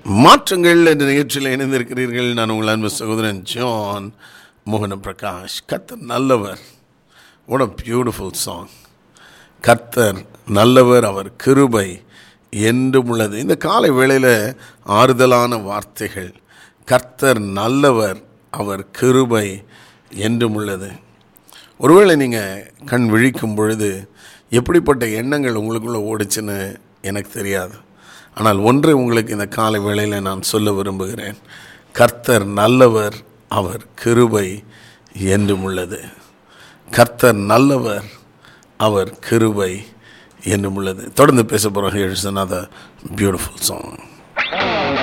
மாற்றங்கள் என்ற நிகழ்ச்சியில் இணைந்திருக்கிறீர்கள் நான் உங்கள் அன்பு சகோதரன் ஜான் மோகன பிரகாஷ் கர்த்தர் நல்லவர் what a பியூட்டிஃபுல் சாங் கர்த்தர் நல்லவர் அவர் கிருபை என்றும் உள்ளது இந்த காலை வேளையில் ஆறுதலான வார்த்தைகள் கர்த்தர் நல்லவர் அவர் கிருபை என்றும் உள்ளது ஒருவேளை நீங்கள் கண் விழிக்கும் பொழுது எப்படிப்பட்ட எண்ணங்கள் உங்களுக்குள்ளே ஓடிச்சுன்னு எனக்கு தெரியாது ஆனால் ஒன்றை உங்களுக்கு இந்த காலை வேளையில் நான் சொல்ல விரும்புகிறேன் கர்த்தர் நல்லவர் அவர் கிருபை என்றும் உள்ளது கர்த்தர் நல்லவர் அவர் கிருபை என்றும் உள்ளது தொடர்ந்து பேச போகிறோம் ஹியர்ஸ் another பியூட்டிஃபுல் சாங்